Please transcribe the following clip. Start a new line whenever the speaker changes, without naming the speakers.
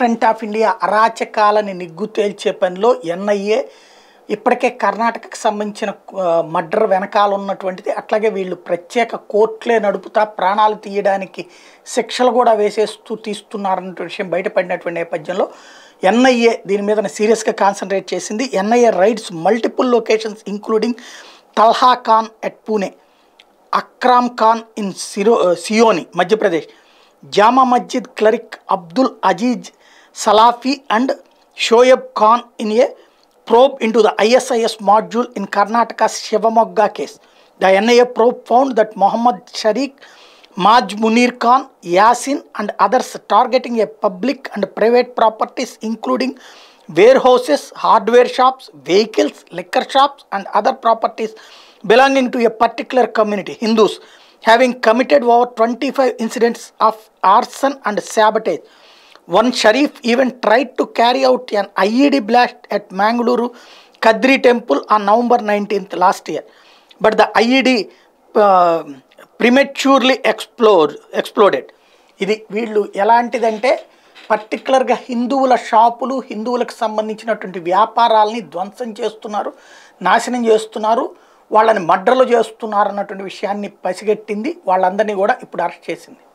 Front of India అరాచకాలని నిగ్గు తేల్చే పనిలో NIA ఇప్పటికే కర్ణాటకకు సంబంధించిన మర్డర్ వెనకాల ఉన్నటువంటిది అట్లాగే వీళ్ళు ప్రత్యేక కోర్టులే నడుపుతా ప్రాణాలు తీయడానికి శిక్షలు కూడా వేసేస్తూ తీస్తున్నారన్న విషయం బయటపడినటువంటి నేపథ్యంలో ఎన్ఐఏ దీని మీద సీరియస్గా కాన్సన్ట్రేట్ చేసింది NIA raids multiple locations including Talha Khan at Pune Akram Khan in సిరో Seoni Madhya Pradesh Jama Masjid cleric Abdul Aziz Salafi and Shoaib Khan in a probe into the ISIS module in Karnataka's Shivamogga case. The NIA probe found that Mohammad Sharik, Maj Munir Khan, Yasin, and others targeting a public and private properties, including warehouses, hardware shops, vehicles, liquor shops, and other properties belonging to a particular community, Hindus, having committed over 25 incidents of arson and sabotage. One Sharif even tried to carry out an IED blast at Mangaluru Kadri temple on November 19th last year. But the IED uh, prematurely explode, exploded. ఇది వీళ్ళు ఎలాంటిదంటే పర్టికులర్గా హిందువుల షాపులు హిందువులకు సంబంధించినటువంటి వ్యాపారాలని ధ్వంసం చేస్తున్నారు నాశనం చేస్తున్నారు వాళ్ళని మడ్రలు చేస్తున్నారు అన్నటువంటి విషయాన్ని పసిగట్టింది వాళ్ళందరినీ కూడా ఇప్పుడు అరెస్ట్ చేసింది